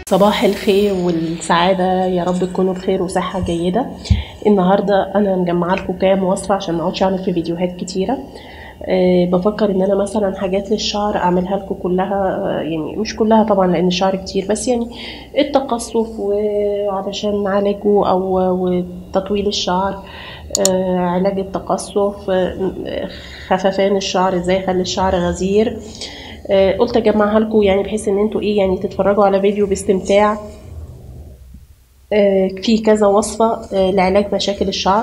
صباح الخير والسعادة يا رب تكونوا بخير وصحة جيدة النهاردة أنا مجمعة لكم كام وصفة عشان ما اقعدش أعمل في فيديوهات كتيرة أه بفكر إن أنا مثلا حاجات للشعر أعملها لكم كلها أه يعني مش كلها طبعا لأن الشعر كتير بس يعني التقصف وعلشان نعالجه أو وتطويل الشعر أه علاج التقصف أه خففان الشعر ازاي اخلي الشعر غزير آه، قلت اجمعها لكم يعني بحيث ان انتوا ايه يعني تتفرجوا على فيديو باستمتاع آه، في كذا وصفة آه، لعلاج مشاكل الشعر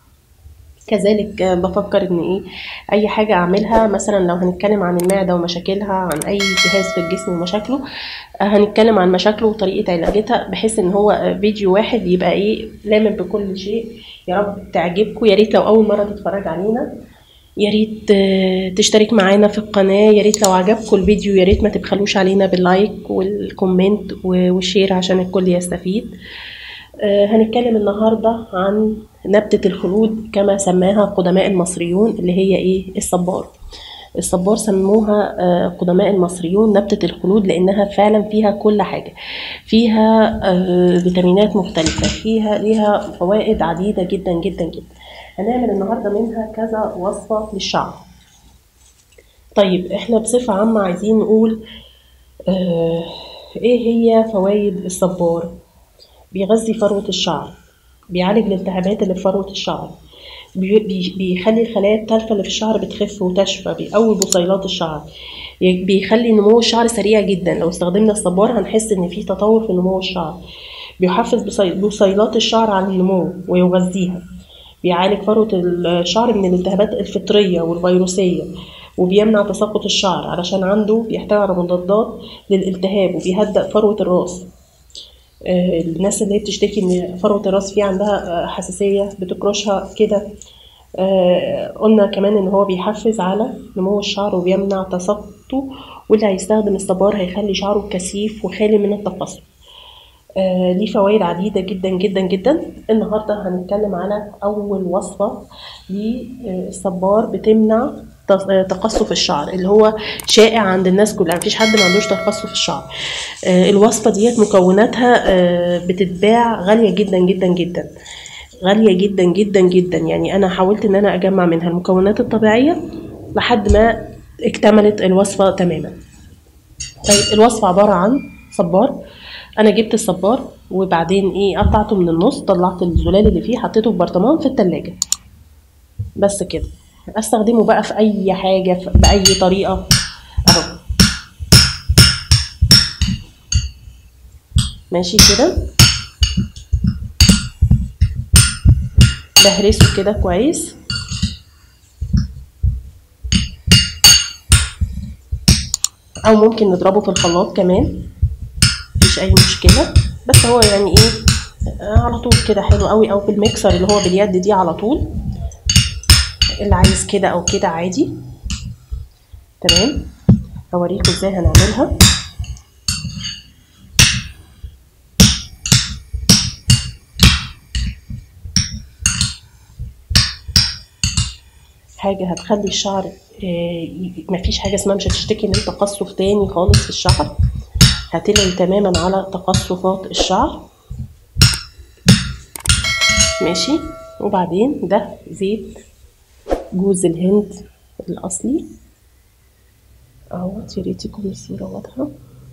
كذلك آه، بفكر ان ايه اي حاجة اعملها مثلا لو هنتكلم عن المعدة ومشاكلها عن اي جهاز في الجسم ومشاكله آه، هنتكلم عن مشاكله وطريقة علاجتها بحيث ان هو آه، فيديو واحد يبقى ايه لامم بكل شيء يا رب تعجبكم يا ريت لو اول مرة تتفرج علينا يا ريت آه، تشترك معانا في القناة يا ريت لو عجبكم الفيديو يا ريت ما تبخلوش علينا باللايك والكومنت و- والشير عشان الكل يستفيد آه، هنتكلم النهاردة عن نبتة الخلود كما سماها قدماء المصريون اللي هي ايه الصبار الصبار سموها آه، قدماء المصريون نبتة الخلود لأنها فعلا فيها كل حاجة فيها آه، فيتامينات مختلفة فيها ليها فوائد عديدة جدا جدا جدا هنعمل النهاردة منها كذا وصفة للشعر طيب احنا بصفة عامة عايزين نقول آه ايه هي فوائد الصبار بيغذي فروة الشعر بيعالج الالتهابات اللي في فروة الشعر بي- بي- بيخلي الخلايا التالفة اللي في الشعر بتخف وتشفى بيقوي بصيلات الشعر ي- بيخلي نمو الشعر سريع جدا لو استخدمنا الصبار هنحس ان في تطور في نمو الشعر بيحفز بصي- بصيلات الشعر على النمو ويغذيها بيعالج فروة الشعر من الالتهابات الفطرية والفيروسية وبيمنع تساقط الشعر علشان عنده بيحتوي على مضادات للالتهاب وبيهدأ فروة الراس آه، الناس اللي هي بتشتكي ان فروة الراس في عندها آه، حساسية بتكرشها كده آه، قلنا كمان ان هو بيحفز على نمو الشعر وبيمنع تساقطه واللي هيستخدم الصبار هيخلي شعره كثيف وخالي من التقصف آه، ليه فوائد عديدة جدا جدا جدا النهاردة هنتكلم على أول وصفة للصبار بتمنع تص- آه، تقصف الشعر اللي هو شائع عند الناس كلها مفيش حد ما عندوش تقصف الشعر آه، الوصفة ديت مكوناتها آه، بتتباع غالية جدا جدا جدا غالية جدا جدا جدا يعني أنا حاولت إن أنا أجمع منها المكونات الطبيعية لحد ما اكتملت الوصفة تماما طيب الوصفة عبارة عن صبار انا جبت الصبار وبعدين ايه قطعته من النص طلعت الزلال اللي فيه حطيته في برطمان في التلاجة بس كده استخدمه بقى في اي حاجة في- باي طريقة اهو ماشي كده بهرسه كده كويس او ممكن نضربه في الخلاط كمان مفيش اي مشكله بس هو يعني ايه آه، على طول كده حلو قوي او بالميكسر اللي هو باليد دي على طول اللي عايز كده او كده عادي تمام هوريكم ازاي هنعملها حاجة هتخلي الشعر آه، ي- مفيش حاجة اسمها مش هتشتكي من تقصف تاني خالص في الشعر هتلغي تماما على تقصفات الشعر ماشي وبعدين ده زيت جوز الهند الأصلي اهوت يا ريت يكون الصورة واضحة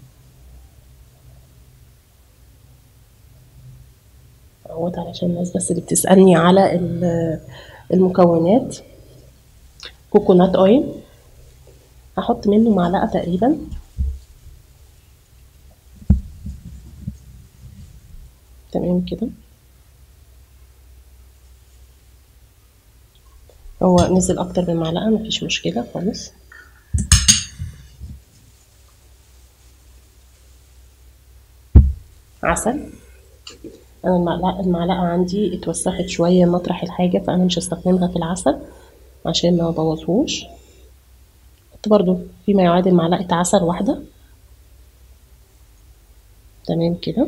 اهوت علشان الناس بس اللي بتسألني على ال- المكونات كوكونات اويل هحط منه معلقة تقريبا تمام كده هو نزل اكتر من معلقة مفيش مشكلة خالص عسل انا المعلقة, المعلقة عندي اتوسخت شوية مطرح الحاجة فانا مش هستخدمها في العسل عشان ما ابوظهوش حط برضو فيما يعادل معلقة عسل واحدة تمام كده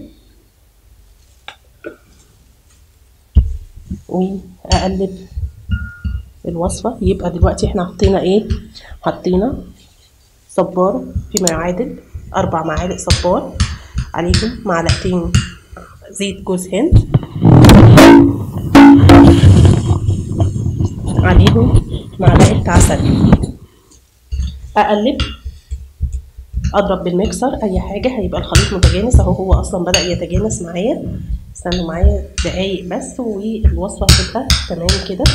واقلب الوصفة يبقى دلوقتي احنا حطينا ايه حطينا صبار فيما يعادل اربع معالق صبار عليهم معلقتين زيت جوز هند عليهم معلقة عسل أقلب أضرب بالمكسر أي حاجة هيبقى الخليط متجانس أهو هو أصلا بدأ يتجانس معايا استنوا معايا دقايق بس والوصفة هتبقى تمام كده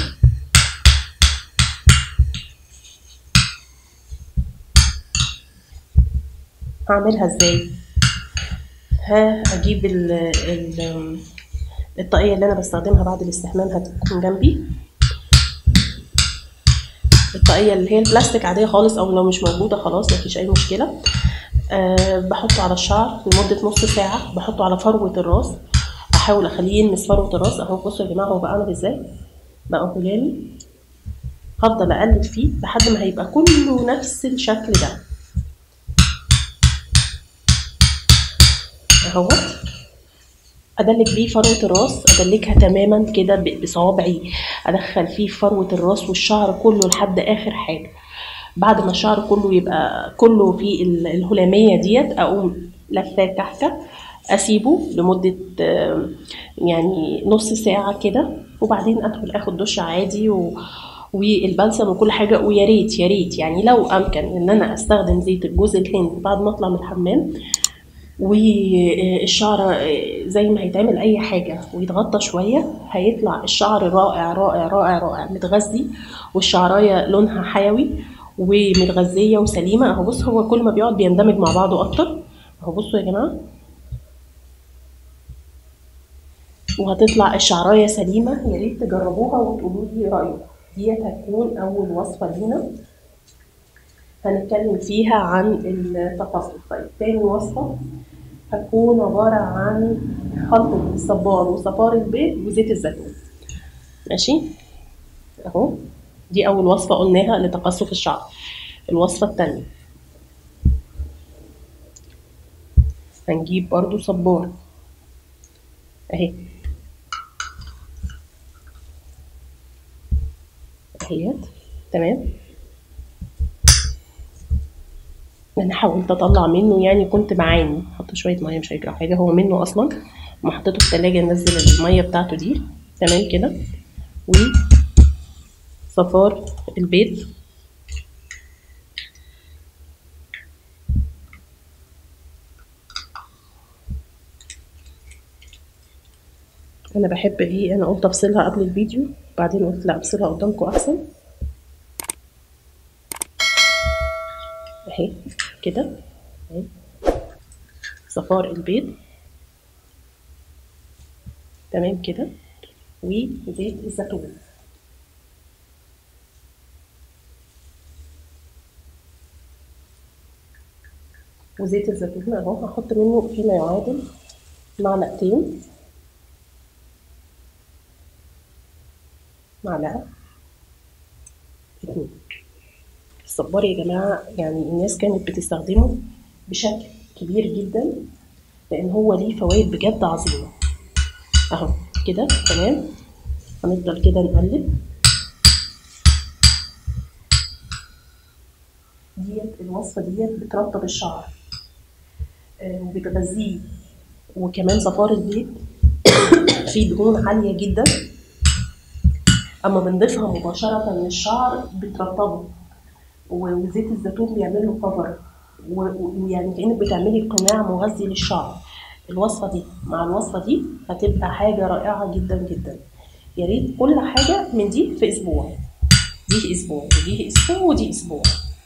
هعملها ازاي ها اجيب ال ال الطاقية اللي انا بستخدمها بعد الاستحمام هتكون جنبي الطاقية اللي هي البلاستيك عادية خالص او لو مش موجودة خلاص مفيش اي مشكلة أه بحطه على الشعر لمدة نص ساعة بحطه على فروة الراس احاول اخليه يلمس فروة الراس اهو بصوا يا جماعة هو بقى عامل ازاي بقى هلالي هفضل اقلب فيه لحد ما هيبقى كله نفس الشكل ده اهوت ادلك بيه فروه الراس ادلكها تماما كده بصوابعي ادخل فيه فروه الراس والشعر كله لحد اخر حاجه بعد ما الشعر كله يبقى كله في الهلاميه ديت اقوم لفاه كحكه اسيبه لمده يعني نص ساعه كده وبعدين ادخل اخد دش عادي و والبلسم وكل حاجه ويا ريت يا ريت يعني لو امكن ان انا استخدم زيت الجوز الهند بعد ما اطلع من الحمام والشعر زي ما هيتعمل اي حاجه ويتغطى شويه هيطلع الشعر رائع رائع رائع رائع متغذي والشعرايه لونها حيوي ومتغذيه وسليمه اهو بص هو كل ما بيقعد بيندمج مع بعضه اكتر اهو بصوا يا جماعه وهتطلع الشعرايه سليمه يا ريت تجربوها وتقولوا لي رايكم ديت هتكون اول وصفه لينا هنتكلم فيها عن التقصف طيب تاني وصفة هتكون عبارة عن خلطة الصبار وصفار البيض وزيت الزيتون ماشي اهو دي أول وصفة قلناها لتقصف الشعر الوصفة التانية هنجيب برضو صبار اهي اهيت تمام انا حاولت اطلع منه يعني كنت بعاني حط شويه ميه مش هيجرى حاجه هو منه اصلا ما حطيته في التلاجة نزل الميه بتاعته دي تمام كده و صفار البيض انا بحب ايه انا قلت افصلها قبل الفيديو بعدين قلت لا افصلها قدامكم احسن اهي كده اهي صفار البيض تمام كده وزيت الزيتون وزيت الزيتون اهو هحط منه فيما يعادل معلقتين معلقه اتنين الصبار يا جماعة يعني الناس كانت بتستخدمه بشكل كبير جدا لأن هو ليه فوائد بجد عظيمة أهو كده تمام هنفضل كده نقلب ديت الوصفة ديت بترطب الشعر وبتغذيه وكمان صفار البيض فيه دهون عالية جدا أما بنضيفها مباشرة للشعر بترطبه وزيت الزيتون بيعمل له كفر ويعني كانك بتعملي قناع مغذي للشعر الوصفه دي مع الوصفه دي هتبقى حاجه رائعه جدا جدا يا ريت كل حاجه من دي في اسبوع دي اسبوع ودي اسبوع ودي اسبوع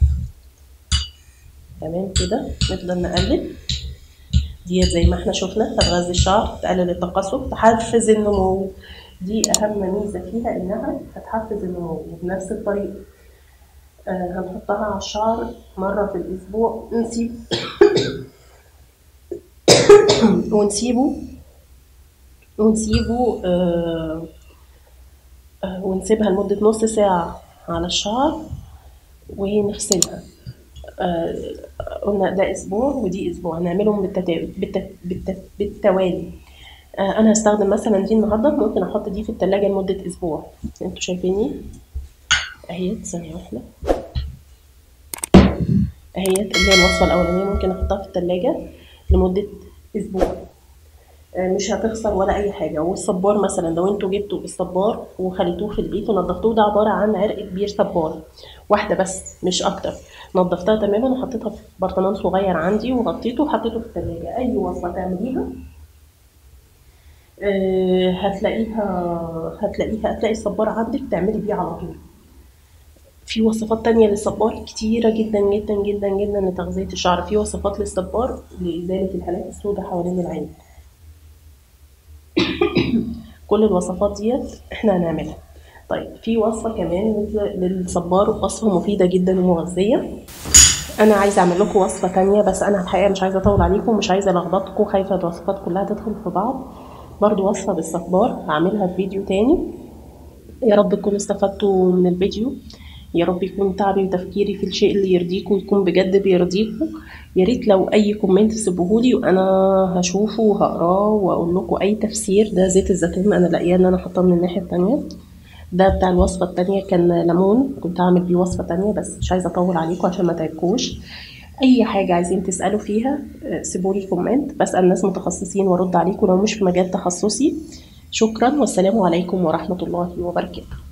تمام كده نفضل نقلب ديت زي ما احنا شفنا هتغذي الشعر تقلل التقصف تحفز النمو دي اهم ميزه فيها انها هتحفز النمو وبنفس الطريقه آه هنحطها على الشعر مرة في الأسبوع نسيب ونسيبه ونسيبه آه آه ونسيبها لمدة نص ساعة على الشعر ونغسلها آه قلنا ده أسبوع ودي أسبوع هنعملهم بالتتالي بالت... بالت... بالتوالي آه أنا هستخدم مثلا دي النهاردة ممكن أحط دي في التلاجة لمدة أسبوع انتوا شايفيني اهيت ثانية واحدة اهيت اللي هي الوصفة الأولانية ممكن أحطها في التلاجة لمدة اسبوع آه، مش هتخسر ولا اي حاجه والصبار مثلا لو انتوا جبتوا الصبار وخليتوه في البيت ونضفتوه ده عباره عن عرق كبير صبار واحده بس مش اكتر نضفتها تماما وحطيتها في برطمان صغير عندي وغطيته وحطيته في التلاجة اي وصفه تعمليها آه، هتلاقيها هتلاقيها هتلاقي الصبار عندك تعملي بيه على طول في وصفات تانية للصبار كتيرة جدا جدا جدا جدا لتغذية الشعر في وصفات للصبار لإزالة الهالات السوداء حوالين العين كل الوصفات ديت احنا هنعملها طيب في وصفة كمان للصبار وصفة مفيدة جدا ومغذية انا عايزه اعمل لكم وصفه تانية بس انا الحقيقه مش عايزه اطول عليكم مش عايزه الخبطكم خايفه الوصفات كلها تدخل في بعض برضو وصفه بالصبار هعملها في فيديو تاني يا رب تكونوا استفدتوا من الفيديو يا رب يكون تعبي وتفكيري في الشيء اللي يرضيكم ويكون بجد بيرضيكم يا ريت لو اي كومنت تسيبوهولي وانا هشوفه وهقراه واقول لكم اي تفسير ده زيت الزيتون انا لاقياه ان انا حاطاه من الناحيه التانية ده بتاع الوصفه التانية كان ليمون كنت هعمل بيه وصفه تانية بس مش عايزه اطول عليكم عشان ما تعبكوش اي حاجه عايزين تسالوا فيها سيبولي كومنت بسال ناس متخصصين وارد عليكم لو مش في مجال تخصصي شكرا والسلام عليكم ورحمه الله وبركاته